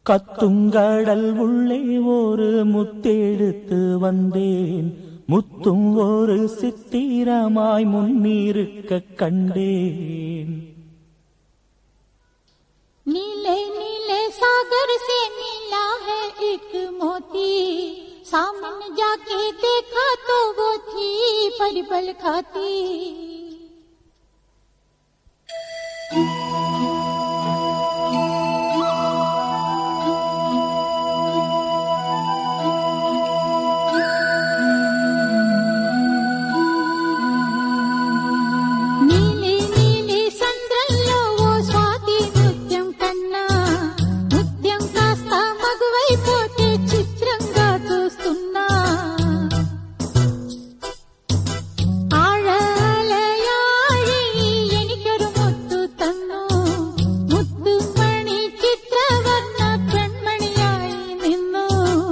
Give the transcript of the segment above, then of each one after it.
கத்துங்கடல் உள்ளே ஒரு முத்தெடுத்து வந்தேன் முத்தும் ஒரு சித்திரமாய் முன்னிருக்க கண்டேன் नीले नीले सागर से मिला है एक मोती सामने जाके देखा तो वो थी परिबल खाती నీలి నీలి సంద్రంలో ఓ స్వాతి నృత్యం కన్నా నృత్యం కాస్త మగువైపోతే చిత్రంగా చూస్తున్నా ആഴലയാഴി എനിക്കൊരു മുത്തു തന്നു മുത്തുമണി ചിത്രവർണ്ണ പെൺമണിയായി നിന്നു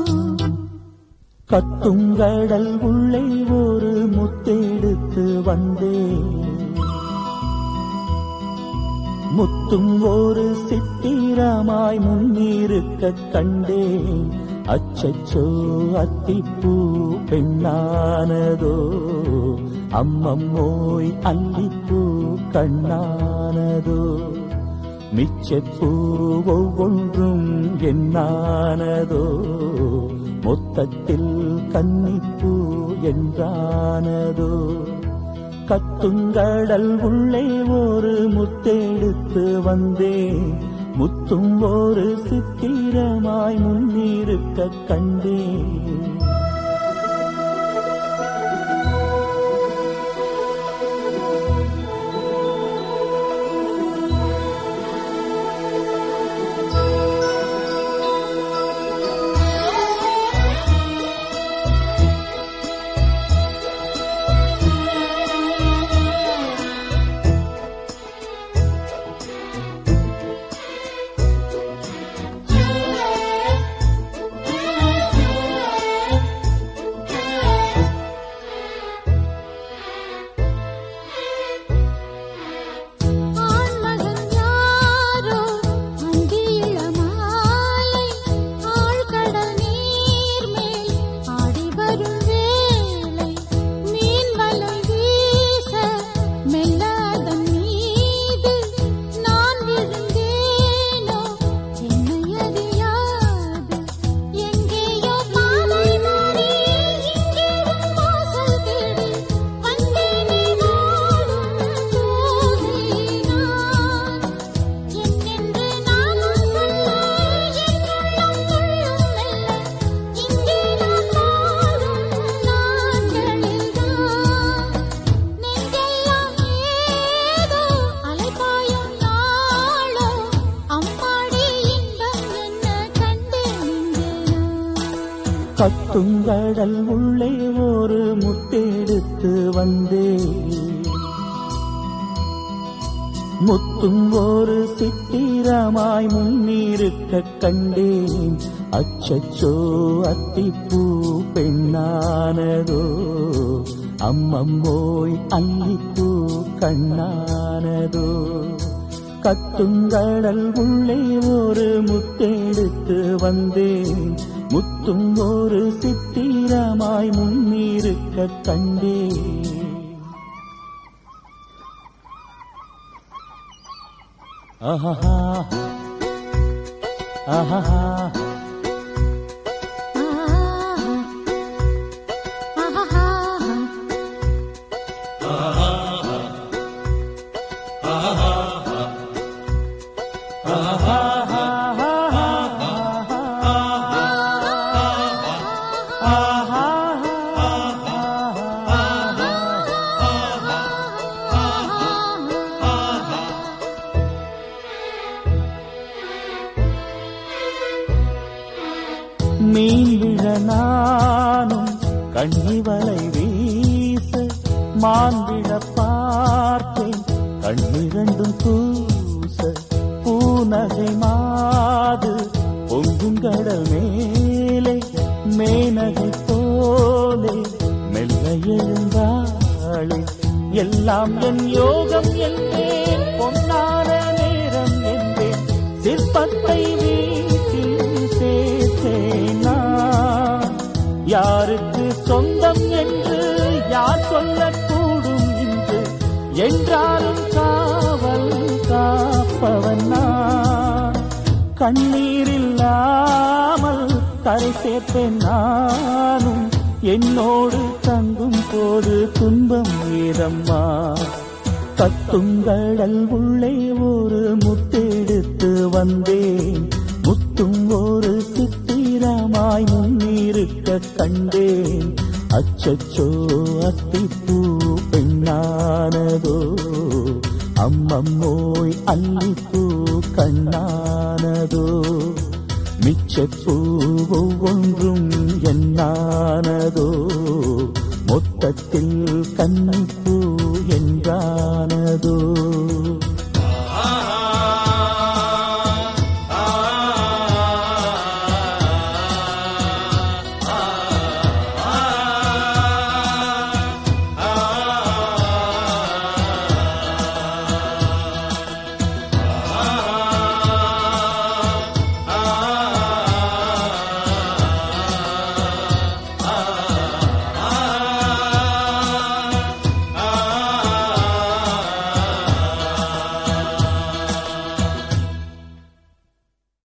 கத்துங்கடல் உள்ளே ஒரு முத்தெடுத்து வந்தேன் முத்தும் ஒரு சித்திரமாய் முன்னிருக்க கண்டேன் அச்சச்சோ அத்திப்பூ பெண்ணானதோ அம்மம்மோய் அல்லிப்பூ கண்ணானதோ மிச்சப்பூ ஒவ்வொன்றும் என்னானதோ மொத்தத்தில் கன்னிப்பூ என்றானதோ கத்துங்கடல் உள்ளே ஒரு முத்தெடுத்து வந்தேன் முத்தும் ஒரு சித்திரமாய் முன்னிருக்க கண்டேன் ஆண்மகன் யாரோ அந்தியிளமாலை ஆழ்கடல் நீர்மேல் ஆடி வரும் வேளை மீன் வலை வீச மெல்ல அதன் மீது நான் விழுந்தேனோ என்னை அறியாது எங்கேயோ பாதை மாறி இங்கே உன் வாசல் தேடி வந்தேனே நாடும் போகி நான் என்னென்று நானும் சொல்ல என் உள்ளம் துள்ளும் மெல்ல இங்கே நான் வாழும் நாட்களில்தான் நெஞ்செல்லாம் ஏதோ அலைபாயும் நாளோ அம்மாடி இன்பம் என்ன கண்டேன் இங்கே நான் கத்துங்கடல் உள்ளே ஒரு முத்தெடுத்து வந்தேன் முத்தும் ஒரு சித்திரமாய் முன்னிருக்க கண்டேன் அச்சச்சோ அத்திப்பூ பெண்ணானதோ அம்மம்மோய் அல்லிப்பூ கண்ணானதோ கத்துங்கடல் உள்ளே ஒரு முத்தெடுத்து வந்தேன் முத்தும் ஒரு சித்திரமாய் முன்னிருக்க கண்டேன் ஆஹா ஆஹா மீன் விழ நானும் கண்ணிவலை வீச மான் விழ பார்த்தேன் கண்ணிரண்டும் கூச பூநகை மாது பொங்குங்கடல் மேலே மேனகை போலே மெல்ல எழுந்தாளே எல்லாம் என் யோகம் என்பேன் பொன்னான நேரம் என்பேன் சிற்பத்தை வீட்டில் என்றாலும் காவல் காப்பவன் நான் கண்ணீர் இல்லாமல் கரை சேர்ப்பேன் நானும் என்னோடு தங்கும் போது துன்பம் ஏதம்மா கத்துங்கடல் உள்ளே ஒரு முத்தெடுத்து வந்தேன் முத்தும் ஒரு சித்திரமாய் முன்னிருக்க கண்டேன் அச்சச்சோ அத்திப்பூ பெண்ணானதோ அம்மம்மோய் அல்லிப்பூ கண்ணானதோ மிச்சப்பூ ஒவ்வொன்றும் என்னானதோ மொத்தத்தில் கண்ணிப்பூ என்றானதோ